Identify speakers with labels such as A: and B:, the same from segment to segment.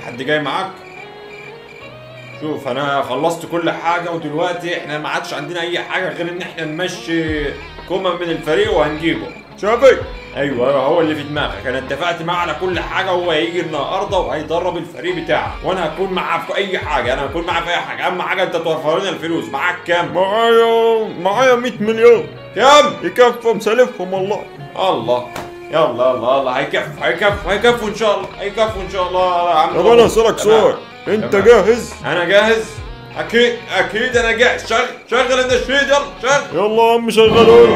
A: حد جاي معاك شوف انا خلصت كل حاجه ودلوقتي احنا ما عادش عندنا اي حاجه غير ان احنا نمشي كومان من الفريق وهنجيبه شافي ايوه ايوه هو اللي في دماغك انا اتفقت معاه على كل حاجه وهو هيجي النهارده وهيدرب الفريق بتاعك وانا هكون معاه في اي حاجه انا هكون معاه في اي حاجه اهم حاجه انت توفر لنا الفلوس معاك كام
B: معايا معايا 100 مليون
A: كام
B: يكفوا مسالفهم والله
A: الله يلا يلا يلا هيكفوا هيكفوا هيكفوا ان شاء الله هيكفوا ان شاء الله يا عم
B: طب انا اسالك
A: تمام.
B: سؤال انت
A: تمام.
B: جاهز
A: انا جاهز اكيد اكيد انا جاهز شغل شغل النشيد يلا شغل
B: يلا يا عم شغلوا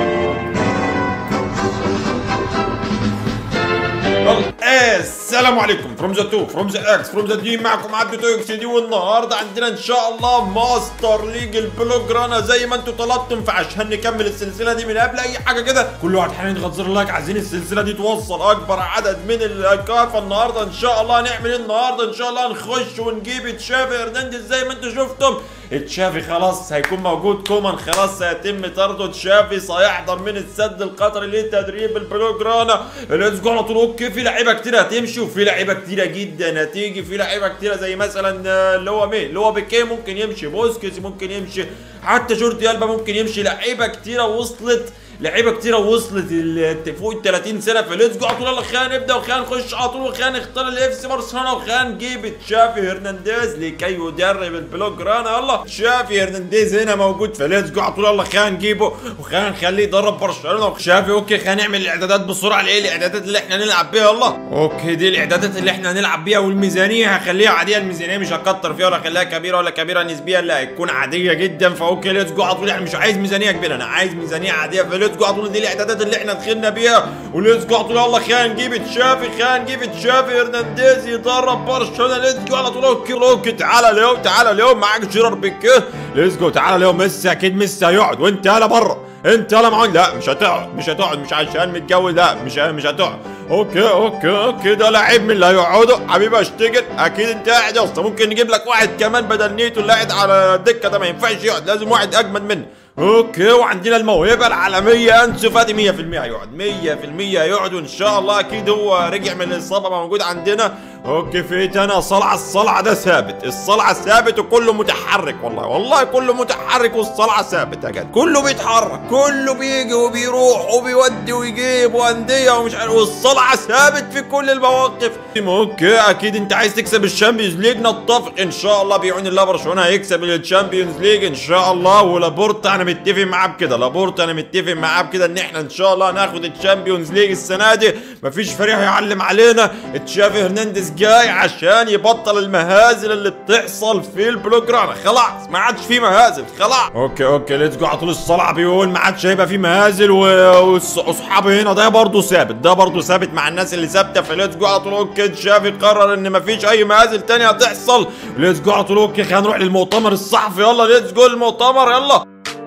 A: يلا السلام عليكم فروم ذا 2 فروم ذا اكس فروم ذا دي معكم عبد توكس دي والنهارده عندنا ان شاء الله ماستر ليج البلوجرانا زي ما انتم طلبتم فعشان نكمل السلسله دي من قبل اي حاجه كده كل واحد حاليا يضغط زر لايك عايزين السلسله دي توصل اكبر عدد من اللايكات فالنهارده ان شاء الله هنعمل ايه النهارده ان شاء الله نخش ونجيب تشافي هرنانديز زي ما انتم شفتم تشافي خلاص هيكون موجود كومان خلاص هيتم طرده تشافي سيحضر من السد القطري لتدريب البلوجرانا ليتس جو على طول اوكي في لعيبه كتير هتمشي وفي لعيبه كتيره جدا هتيجي في لعيبه كتيره زي مثلا آه، اللي هو مين اللي هو بيكيه ممكن يمشي بوسكيتس ممكن يمشي حتى جوردي البا ممكن يمشي لعيبه كتيره وصلت لعيبه كتيره وصلت ال- فوق ال 30 سنه فليتس جو على طول يلا خلينا نبدا وخلينا نخش على طول وخلينا نختار الاف سي برشلونه وخلينا نجيب تشافي هرنانديز لكي يدرب البلوجرانا يلا تشافي هرنانديز هنا موجود فليتس جو على طول يلا خلينا نجيبه وخلينا نخليه يدرب برشلونه تشافي اوكي خلينا نعمل الاعدادات بسرعه لايه الاعدادات اللي احنا نلعب بيها يلا اوكي دي الاعدادات اللي احنا هنلعب بيها والميزانيه هخليها عاديه الميزانيه مش هكتر فيها ولا اخليها كبيره ولا كبيره نسبيا لا هتكون عاديه جدا فاوكي ليتس جو على طول يعني مش عايز ميزانيه كبيره انا عايز ميزانيه عاديه فليتس جو على طول دي الاعدادات اللي احنا دخلنا بيها وليتس جو على طول يلا خلينا نجيب تشافي خلينا نجيب تشافي هرنانديز يدرب برشلونه ليتس جو على طول اوكي اوكي تعالى اليوم تعالى اليوم معاك جيرار بيكيه ليتس جو تعالى اليوم ميسي اكيد ميسي هيقعد وانت يلا بره انت يلا معون لا مش هتقعد مش هتقعد مش عشان متجوز لا مش مش هتقعد اوكي اوكي اوكي ده لعيب من اللي هيقعدوا حبيبي اشتغل اكيد انت قاعد يا اسطى ممكن نجيب لك واحد كمان بدل نيتو اللي قاعد على الدكه ده ما ينفعش يقعد لازم واحد اجمد منه اوكي وعندنا الموهبه العالميه انسو فاتي 100% هيقعد 100% هيقعد وان شاء الله اكيد هو رجع من الاصابه موجود عندنا اوكي في انا صلعه الصلعه ده ثابت الصلعه ثابت وكله متحرك والله والله كله متحرك والصلعه ثابت يا جدع كله بيتحرك كله بيجي وبيروح وبيودي ويجيب وانديه ومش عارف والصلعه ثابت في كل المواقف اوكي اكيد انت عايز تكسب الشامبيونز ليج نتفق ان شاء الله بعون الله برشلونه هيكسب الشامبيونز ليج ان شاء الله ولابورتا انا متفق معاه بكده لابورتا انا متفق معاه بكده ان احنا ان شاء الله هناخد الشامبيونز ليج السنه دي مفيش فريق هيعلم علينا تشافي هرنانديز جاي عشان يبطل المهازل اللي بتحصل في البلوجرانا خلاص ما عادش في مهازل خلاص اوكي اوكي ليتس جو على طول الصلع بيقول ما عادش هيبقى في مهازل و- والص- واصحابي هنا ده برضه ثابت ده برضه ثابت مع الناس اللي ثابته فليتس جو على طول اوكي تشافي قرر ان مفيش اي مهازل تانية هتحصل ليتس جو على طول اوكي خلينا نروح للمؤتمر الصحفي يلا ليتس جو المؤتمر يلا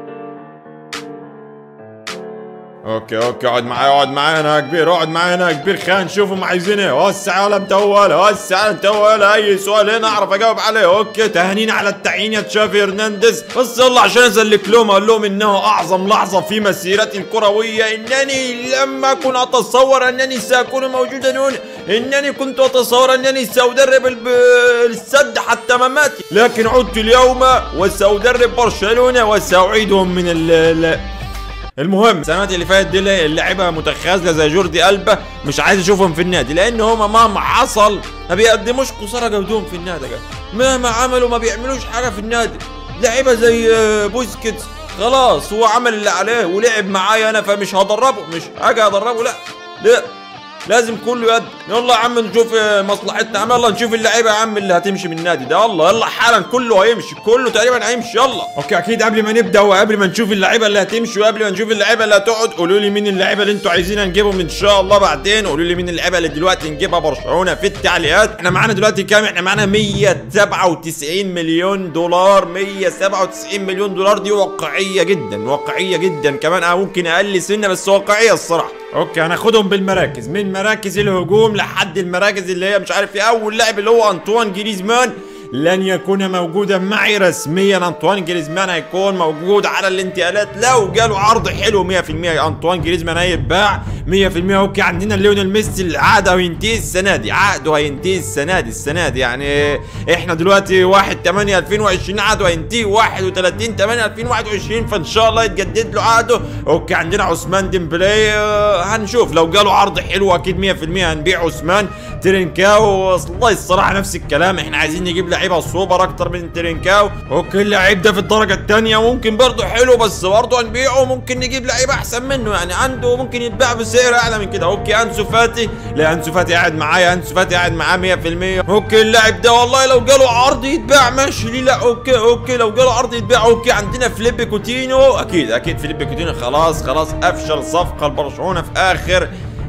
A: اوكي اوكي اقعد معايا اقعد معايا انا يا كبير اقعد معايا انا يا كبير خلينا نشوف هم عايزين ايه وسع ولا متوله وسع ولا متوله اي سؤال هنا اعرف اجاوب عليه اوكي تهانين على التعيين يا تشافي هرنانديز بس يلا عشان اسلك لهم اقول لهم انه اعظم لحظه في مسيرتي الكرويه انني لم اكن اتصور انني ساكون موجودا هنا انني كنت اتصور انني سادرب الب... السد حتى مماتي لكن عدت اليوم وسادرب برشلونه وساعيدهم من ال... ال... المهم السنوات اللي فاتت دي اللعيبه متخاذله زي جوردي البا مش عايز اشوفهم في النادي لان هما مهما حصل ما بيقدموش قصارى جودهم في النادي يا جدع مهما عملوا ما بيعملوش حاجه في النادي لعيبه زي آه، بوسكيتس خلاص هو عمل اللي عليه ولعب معايا انا فمش هدربه مش هاجي ادربه لا لا لازم كله يد يلا يا عم نشوف آه، مصلحتنا يا عم يلا نشوف اللعيبه يا عم اللي هتمشي من النادي ده يلا يلا حالا كله هيمشي كله تقريبا هيمشي يلا اوكي اكيد قبل ما نبدا وقبل ما نشوف اللعيبه اللي هتمشي وقبل ما نشوف اللعيبه اللي هتقعد قولوا لي مين اللعيبه اللي انتوا عايزينها نجيبهم ان شاء الله بعدين قولوا لي مين اللعيبه اللي دلوقتي نجيبها برشلونه في التعليقات احنا معانا دلوقتي كام احنا معانا 197 مليون دولار 197 مليون دولار دي واقعيه جدا واقعيه جدا كمان اه ممكن اقل سنه بس واقعيه الصراحه اوكي هناخدهم بالمراكز من مراكز الهجوم لحد المراكز اللي هي مش عارف ايه اول لاعب اللي هو انطوان جريزمان لن يكون موجودا معي رسميا انطوان جريزمان هيكون موجود على الانتقالات لو جاله عرض حلو 100% انطوان جريزمان هيتباع 100% اوكي عندنا ليونيل ميسي اللي عقده هينتهي السنه دي عقده هينتهي السنه دي السنه دي يعني احنا دلوقتي 1 8 2020 عقده هينتهي 31 8 2021 فان شاء الله يتجدد له عقده اوكي عندنا عثمان ديمبلي آه، هنشوف لو جاله عرض حلو اكيد 100% هنبيع عثمان ترينكاو والله الصراحه نفس الكلام احنا عايزين نجيب لعيبه سوبر اكتر من ترينكاو اوكي اللعيب ده في الدرجه الثانيه ممكن برضه حلو بس برضه هنبيعه ممكن نجيب لعيبه احسن منه يعني عنده ممكن يتباع بسعر اعلى من كده اوكي انسو فاتي لا انسو فاتي قاعد معايا انسو فاتي قاعد معاه 100% اوكي اللاعب ده والله لو جاله عرض يتباع ماشي ليه لا اوكي اوكي لو جاله عرض يتباع اوكي عندنا فيليب كوتينو اكيد اكيد فيليب كوتينو خلاص خلاص افشل صفقه لبرشلونه في اخر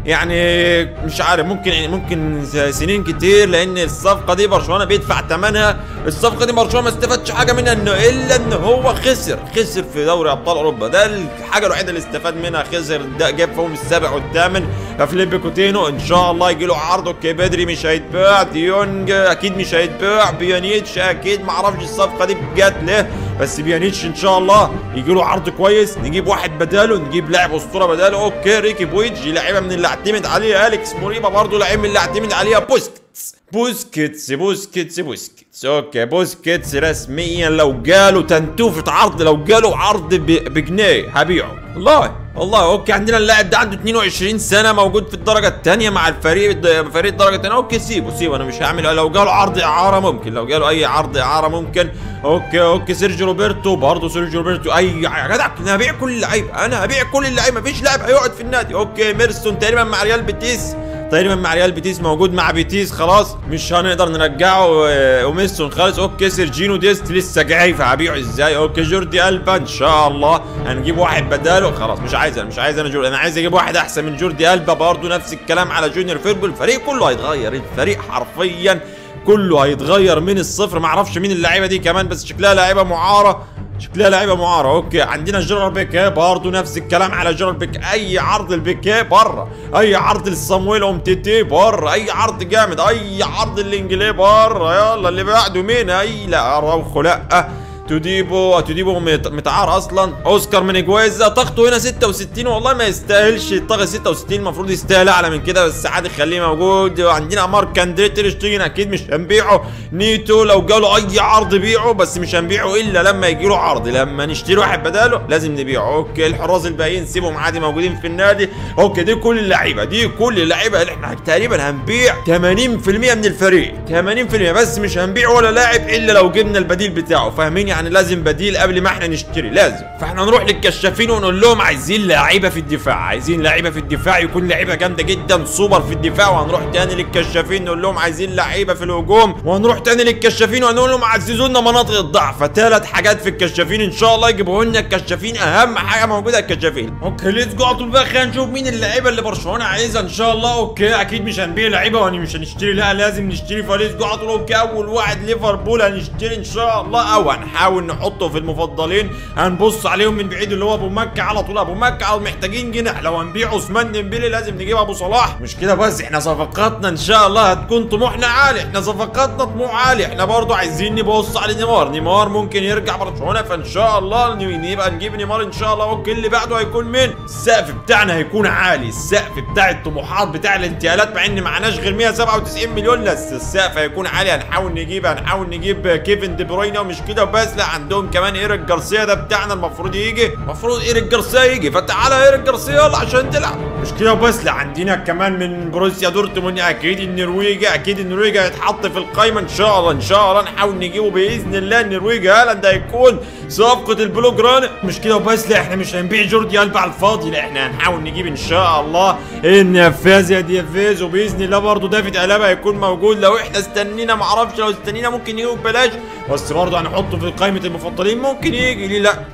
A: يعني مش عارف ممكن يعني ممكن سنين كتير لان الصفقه دي برشلونه بيدفع ثمنها الصفقه دي برشلونه ما استفادش حاجه منها انه الا ان هو خسر خسر في دوري ابطال اوروبا ده الحاجه الوحيده اللي استفاد منها خسر ده جاب فيهم السابع والثامن ففليب كوتينو ان شاء الله يجي له عرض اوكي بدري مش هيتباع ديونج اكيد مش هيتباع بيانيتش اكيد ما اعرفش الصفقه دي جت ليه بس بيانيتش ان شاء الله يجي له عرض كويس نجيب واحد بداله نجيب لاعب اسطوره بداله اوكي ريكي بويتش لعيبه من اللي اعتمد عليها اليكس موريبا برضه لعيب من اللي اعتمد عليها بوسكيتس بوسكيتس بوسكيتس بوسكيتس اوكي بوسكيتس رسميا لو جاله تنتوفة عرض لو جاله عرض ب- بجنيه هبيعه والله والله اوكي عندنا اللاعب ده عنده 22 سنه موجود في الدرجه الثانيه مع الفريق الد- فريق الدرجه الثانيه اوكي سيبه سيبه انا مش هعمل لو جاله عرض اعاره ممكن لو جاله اي عرض اعاره ممكن اوكي اوكي سيرجيو روبرتو برضه سيرجيو روبرتو اي يا جدع انا هبيع كل اللعيبه انا هبيع كل اللعيبه مفيش لاعب هيقعد في النادي اوكي ميرسون تقريبا مع ريال بيتيس تقريبا مع ريال بيتيس موجود مع بيتيس خلاص مش هنقدر نرجعه آه، وميسون خالص اوكي سيرجينو ديست لسه جاي فهبيعه ازاي اوكي جوردي البا ان شاء الله هنجيب واحد بداله خلاص مش عايز انا مش عايز انا جوردي انا عايز اجيب واحد احسن من جوردي البا برضه نفس الكلام على جونيور فيربل الفريق كله هيتغير الفريق حرفيا كله هيتغير من الصفر ما اعرفش مين اللعيبه دي كمان بس شكلها لعيبه معاره شكلها لعيبه معاره اوكي عندنا جيرار بيكيه برضه نفس الكلام على جيرار بيك اي عرض البيكيه بره اي عرض لصامويل اومتيتي بره اي عرض جامد اي عرض الانجليه بره يلا اللي بعده مين اي لا اراوخو لا توديبو توديبو مت- متعار اصلا اوسكار من اجويزا طاقته هنا 66 والله ما يستاهلش الطاقه 66 المفروض يستاهل اعلى من كده بس عادي خليه موجود عندنا مارك اندري تيرشتيجن اكيد مش هنبيعه نيتو لو جاله اي عرض بيعه بس مش هنبيعه الا لما يجي له عرض لما نشتري واحد بداله لازم نبيعه اوكي الحراس الباقيين سيبهم عادي موجودين في النادي اوكي دي كل اللعيبه دي كل اللعيبه اللي احنا تقريبا هنبيع 80% من الفريق 80% بس مش هنبيع ولا لاعب الا لو جبنا البديل بتاعه فاهمين يعني لازم بديل قبل ما احنا نشتري لازم فاحنا نروح للكشافين ونقول لهم عايزين لعيبه في الدفاع عايزين لعيبه في الدفاع يكون لعيبه جامده جدا سوبر في الدفاع وهنروح تاني للكشافين نقول لهم عايزين لعيبه في الهجوم وهنروح تاني للكشافين ونقول لهم عززوا لنا مناطق الضعف ثلاث حاجات في الكشافين ان شاء الله يجيبوا لنا الكشافين اهم حاجه موجوده الكشافين اوكي ليتس جو على طول بقى خلينا نشوف مين اللعيبه اللي برشلونه عايزها ان شاء الله اوكي اكيد مش هنبيع لعيبه ولا مش هنشتري لا لازم نشتري فليتس جو على طول اوكي اول واحد ليفربول هنشتري ان شاء الله او هنحاول نحطه في المفضلين هنبص عليهم من بعيد اللي هو ابو مكه على طول ابو مكه محتاجين جناح لو هنبيع عثمان ديمبلي لازم نجيب ابو صلاح مش كده بس احنا صفقاتنا ان شاء الله هتكون طموحنا عالي احنا صفقاتنا طموح عالي احنا برضو عايزين نبص على نيمار نيمار ممكن يرجع برشلونه فان شاء الله ن- نبقى نجيب نيمار ان شاء الله اوكي اللي بعده هيكون مين السقف بتاعنا هيكون عالي السقف بتاع الطموحات بتاع الانتقالات مع ان معناش غير 197 مليون بس السقف هيكون عالي هنحاول نجيب هنحاول نجيب كيفن دي بروينا ومش كده بس لا عندهم كمان ايريك جارسيا ده بتاعنا المفروض يجي المفروض ايريك جارسيا يجي فتعالى ايريك جارسيا يلا عشان تلعب مش كده بس لا عندنا كمان من بروسيا دورتموند اكيد النرويج اكيد النرويج هيتحط في القايمه ان شاء الله ان شاء الله نحاول نجيبه باذن الله النرويج هالاند هيكون صفقه البلوجران مش كده وبس لا احنا مش هنبيع جوردي البا على الفاضي لا احنا هنحاول نجيب ان شاء الله النفاذ يا ديافيز وباذن الله برضه دافيد الابا هيكون موجود لو احنا استنينا معرفش لو استنينا ممكن يجي ببلاش بس برضه هنحطه في قائمه المفضلين ممكن يجي ليه لا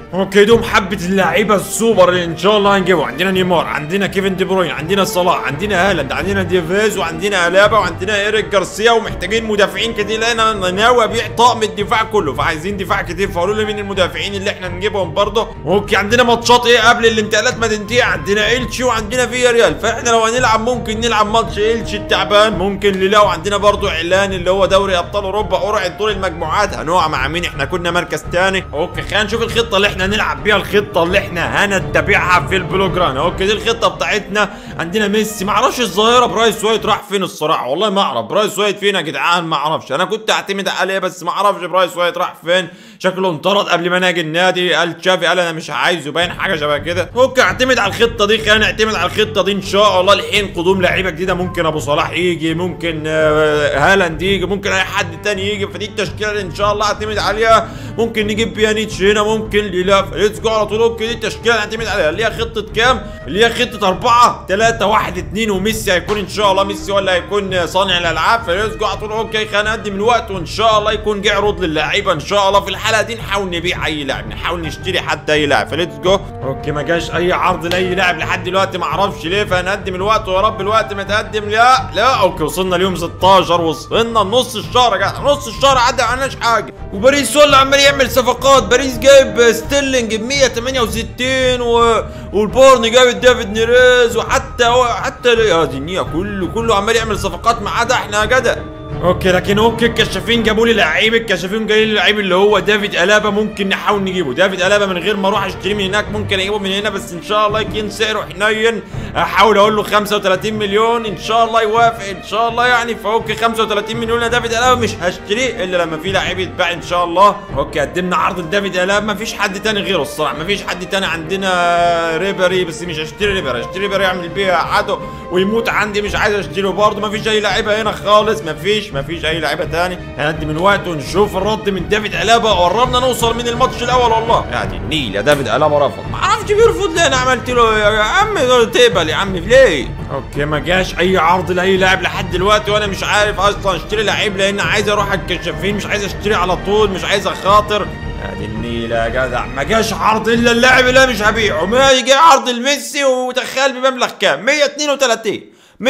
A: اوكي دوم حبة اللعيبة السوبر اللي ان شاء الله هنجيبه عندنا نيمار عندنا كيفن دي بروين عندنا صلاح عندنا هالاند عندنا ديفيز وعندنا الابا وعندنا ايريك جارسيا ومحتاجين مدافعين كتير لان انا ناوي ابيع طقم الدفاع كله فعايزين دفاع كتير فقولوا لي مين المدافعين اللي احنا نجيبهم برضه اوكي عندنا ماتشات ايه قبل الانتقالات ما تنتهي عندنا إلتشي وعندنا فيا ريال فاحنا لو هنلعب ممكن نلعب ماتش إلتشي التعبان ممكن ليلاو عندنا برضه اعلان اللي هو دوري ابطال اوروبا قرعه دور المجموعات هنقع مع مين احنا كنا مركز تاني اوكي خلينا نشوف الخطه اللي احنا نلعب بيها الخطه اللي احنا هنتبعها في البلوجران اوكي دي الخطه بتاعتنا عندنا ميسي ما اعرفش الظاهره برايس وايت راح فين الصراحه والله ما اعرف برايس وايت فين يا جدعان ما اعرفش انا كنت اعتمد عليه بس ما اعرفش برايس وايت راح فين شكله انطرد قبل ما ناجي النادي قال تشافي قال انا مش عايزه باين حاجه شبه كده اوكي اعتمد على الخطه دي خلينا نعتمد على الخطه دي ان شاء الله الحين قدوم لعيبه جديده ممكن ابو صلاح يجي ممكن آه، هالاند يجي ممكن اي حد تاني يجي فدي التشكيله اللي ان شاء الله اعتمد عليها ممكن نجيب بيانيتش هنا ممكن لا ليتس جو على طول اوكي دي التشكيله اللي نعتمد عليها اللي هي خطه كام اللي هي خطه 4 3 1 2 وميسي هيكون ان شاء الله ميسي ولا هيكون صانع الالعاب فليتس جو على طول اوكي خلينا نقدم الوقت وان شاء الله يكون جه عروض للعيبه ان شاء الله في الحلقه دي نحاول نبيع اي لاعب نحاول نشتري حتى اي لاعب فليتس جو اوكي ما جاش اي عرض لاي لاعب لحد دلوقتي ما اعرفش ليه فهنقدم الوقت ويا رب الوقت ما يتقدم لا لا اوكي وصلنا اليوم 16 وصلنا لنص الشهر يا جدع نص الشهر عدى ما عملناش حاجه وباريس ولا عمال يعمل صفقات باريس جايب ستيرلينج ب 168 و... والبورن جايب ديفيد نيريز وحتى هو حتى يا دنيا كله كله عمال يعمل صفقات ما عدا احنا يا جدع اوكي لكن اوكي الكشافين جابوا لي لعيب الكشافين جاي لي لعيب اللي هو دافيد الابا ممكن نحاول نجيبه دافيد الابا من غير ما اروح اشتريه من هناك ممكن اجيبه من هنا بس ان شاء الله يكون سعره حنين احاول اقول له 35 مليون ان شاء الله يوافق ان شاء الله يعني فاوكي 35 مليون يا دافيد الابا مش هشتريه الا لما في لعيب يتباع ان شاء الله اوكي قدمنا عرض لدافيد الابا ما فيش حد تاني غيره الصراحه ما فيش حد تاني عندنا ريبري بس مش هشتري ريبري هشتري ريبري يعمل بيها عدو ويموت عندي مش عايز اشتريه برضه ما فيش اي لعيبه هنا خالص ما فيش ما فيش اي لعيبه تاني هنقدم الوقت ونشوف الرد من دافيد الابا قربنا نوصل من الماتش الاول والله يعني النيل يا دافيد الابا رفض ما اعرفش بيرفض ليه انا عملت له يا عم تقبل يا عم ليه اوكي ما جاش اي عرض لاي لاعب لحد دلوقتي وانا مش عارف اصلا اشتري لعيب لان عايز اروح الكشافين مش عايز اشتري على طول مش عايز اخاطر هذه النيلة يا جدع ما جاش عرض الا اللاعب اللي أنا مش هبيعه ما يجي عرض الميسي وتخيل بمبلغ كام 132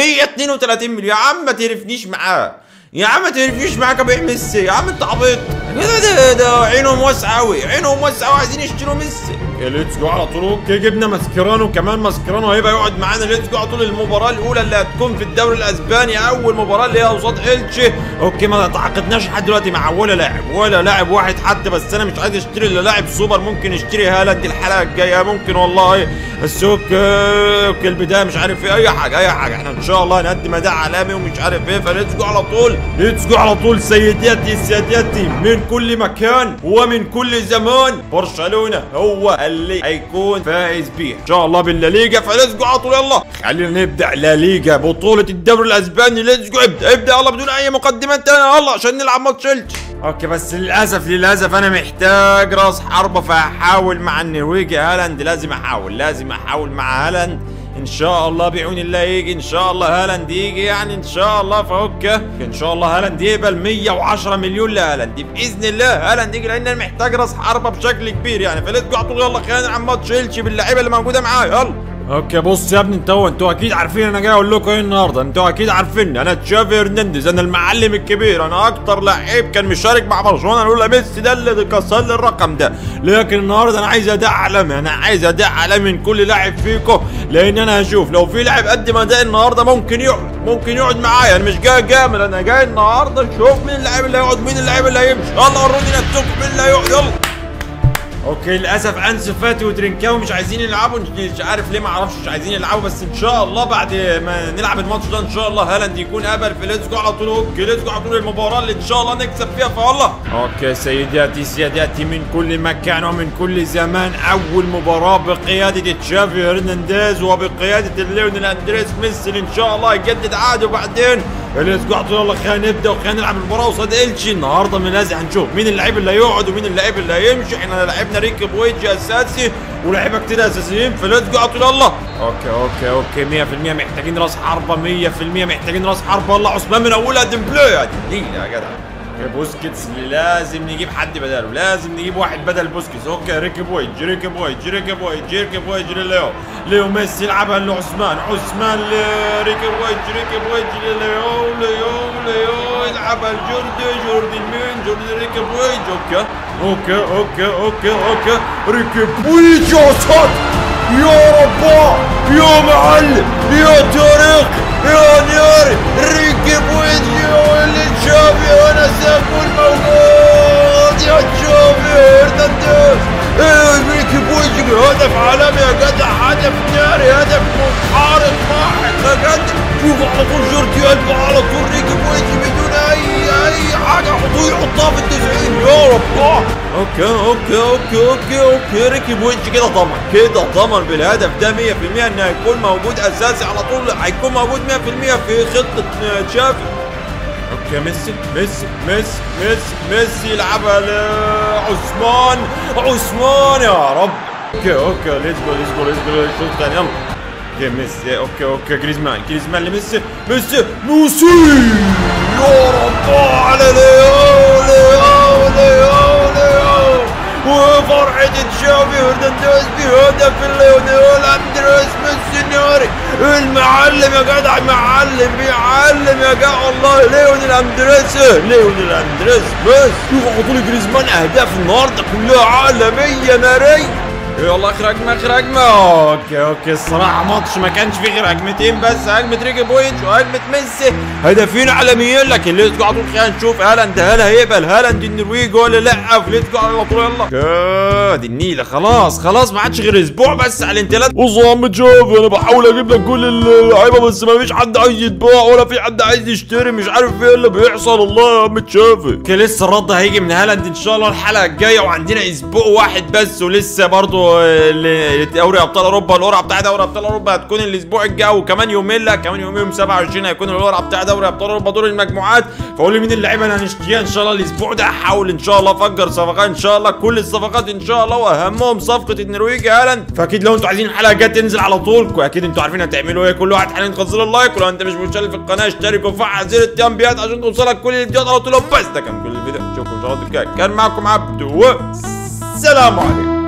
A: 132 مليون يا عم ما تقرفنيش معاه يا عم ما تقرفنيش معاك ابيع ميسي يا عم انت عبيط ده ده ده عينهم واسعه قوي عينهم واسعه قوي عايزين يشتروا ميسي ليتس جو على طول اوكي جبنا ماسكرانو كمان ماسكرانو هيبقى يقعد معانا ليتس جو على طول المباراه الاولى اللي هتكون في الدوري الاسباني اول مباراه اللي هي قصاد التشي اوكي ما تعاقدناش لحد دلوقتي مع ولا لاعب ولا لاعب واحد حتى بس انا مش عايز اشتري الا لاعب سوبر ممكن اشتري هالاند الحلقه الجايه ممكن والله بس اوكي اوكي البدايه مش عارف ايه اي حاجه اي حاجه احنا ان شاء الله هنقدم اداء عالمي ومش عارف ايه فليتس جو على طول ليتس جو على طول سيداتي سادتي من كل مكان ومن كل زمان برشلونه هو اللي هيكون فائز بيه ان شاء الله بالليجا فليتس جو على طول يلا خلينا نبدا لا ليجا بطوله الدوري الاسباني ليتس جو ابدا ابدا يلا بدون اي مقدمات تانية يلا عشان نلعب ماتش التش اوكي بس للاسف للاسف انا محتاج راس حربه فهحاول مع النرويجي هالاند لازم احاول لازم احاول مع هالاند ان شاء الله بعون الله يجي ان شاء الله هالاند يجي يعني ان شاء الله فاوكي ان شاء الله هالاند يقبل 110 مليون لهالاند باذن الله هالاند يجي لان انا محتاج راس حربه بشكل كبير يعني فليتس على طول يلا خلينا نلعب ماتش التشي باللعيبه اللي موجوده معايا يلا اوكي بص يا ابني انتوا انتوا اكيد عارفين انا جاي اقول لكم ايه النهارده انتوا اكيد عارفين انا تشافي هرنانديز انا المعلم الكبير انا اكتر لعيب كان مشارك مع برشلونه الاولى ميسي ده اللي كسر لي الرقم ده لكن النهارده انا عايز اداء عالمي انا عايز اداء عالمي من كل لاعب فيكم لان انا هشوف لو في لاعب قدم اداء النهارده ممكن يقعد ممكن يقعد معايا انا مش جاي جامد انا جاي النهارده اشوف مين اللاعب اللي هيقعد مين اللاعب اللي هيمشي يلا وروني نفسكم مين اللي هيقعد يلا اوكي للاسف انسو فاتي وترينكاوي مش عايزين يلعبوا مش عارف ليه ما اعرفش مش عايزين يلعبوا بس ان شاء الله بعد ما نلعب الماتش ده ان شاء الله هالاند يكون قبل في ليتس جو على طول اوكي ليتس جو على طول المباراه اللي ان شاء الله نكسب فيها فيلا اوكي سيداتي سياداتي من كل مكان ومن كل زمان اول مباراه بقياده تشافي هرنانديز وبقياده ليونيل اندريس ميسي اللي ان شاء الله يجدد عقده بعدين ليتس جو على طول يلا خلينا نبدا وخلينا نلعب المباراه قصاد التشي النهارده من لازم هنشوف مين اللعيب اللي هيقعد ومين اللعيب اللي هيمشي احنا لعبنا ريكي بويجي اساسي ولاعيبه كتير اساسيين فليتس جو على طول يلا اوكي اوكي اوكي 100% محتاجين راس حربه 100% محتاجين راس حربه يلا عثمان من اولها ديمبلي يا دي يا جدع اوكي بوسكيتس لازم نجيب حد بداله لازم نجيب واحد بدل بوسكيتس اوكي ريكي بويج ريكي بويج ريكي بويج ريكي بويج لليو ليو ميسي يلعبها لعثمان عثمان لريكي بويج ريكي بويج لليو ليو ليو يلعبها لجوردي جوردي مين جوردي ريكي بويج اوكي اوكي اوكي اوكي اوكي ريكي بويج يا صوت يا ربا يا معلم يا تاريخ يا نياري ريكي بويج يا اللي تشافي وانا ساكون موجود يا تشافي هرنانديز ايه ريكي بويج هدف عالمي يا جدع هدف ناري هدف منحرق واحد يا جدع شوف على طول جوردي ألبا على طول ريكي بويج بدون اي اي حاجه حطوه يحطها في التسعين يا رب اوكي اوكي اوكي اوكي اوكي ريكي بويج كده طبعا كده ضمن بالهدف ده 100% انه هيكون موجود اساسي على طول هيكون موجود 100% في خطه تشافي اوكي ميسي ميسي ميسي ميسي ميسي يلعبها لعثمان عثمان يا رب اوكي اوكي ليتس جو ليتس جو ليتس جو الشوط الثاني يلا اوكي ميسي اوكي اوكي جريزمان جريزمان لميسي ميسي ميسي يا رب على ليو ليو ليو ليو وفرحة تشافي هرنانديز بهدف ليونيل اندريس ميسي ناري المعلم يا جدع معلم بيعلم يا جدع والله ليونيل اندريس ليونيل اندريس بس شوف على طول جريزمان اهداف النهارده كلها عالميه ناريه يلا اخر هجمه اخر هجمه اوكي اوكي الصراحه ماتش ما كانش فيه غير هجمتين بس هجمه ريكي بوينت وهجمه ميسي هدفين عالميين لكن ليتس جو على طول خلينا نشوف هالاند هل هيقبل هالاند النرويج ولا لا ليتس جو على طول يلا اوكي، دي النيله خلاص خلاص ما عادش غير اسبوع بس على الانتقالات
B: بص يا عم تشافي انا بحاول اجيب لك كل اللعيبه بس ما فيش حد عايز يتباع ولا في حد عايز يشتري مش عارف ايه اللي بيحصل الله يا عم تشافي
A: اوكي لسه الرد هيجي من هالاند ان شاء الله الحلقه الجايه وعندنا اسبوع واحد بس ولسه برضو آه، ل- دوري ابطال اوروبا القرعه بتاع دوري ابطال اوروبا هتكون الاسبوع الجاي وكمان يومين لا كمان يومين يوم 27 هيكون القرعه بتاع دوري ابطال اوروبا دور المجموعات فقول لي مين اللعيبه اللي هنشتريها ان شاء الله الاسبوع ده هحاول ان شاء الله افجر صفقات ان شاء الله كل الصفقات ان شاء الله واهمهم صفقه النرويج هالاند فاكيد لو انتوا عايزين الحلقه الجايه تنزل على طول اكيد انتوا عارفين هتعملوا ايه كل واحد حاليا تنزلوا اللايك ولو انت مش مشترك في القناه اشترك وفعل زر التنبيهات عشان توصلك كل الفيديوهات على طول بس ده كان كل الفيديو اشوفكم ان شاء الله الجاي كان معكم عبدو والسلام عليكم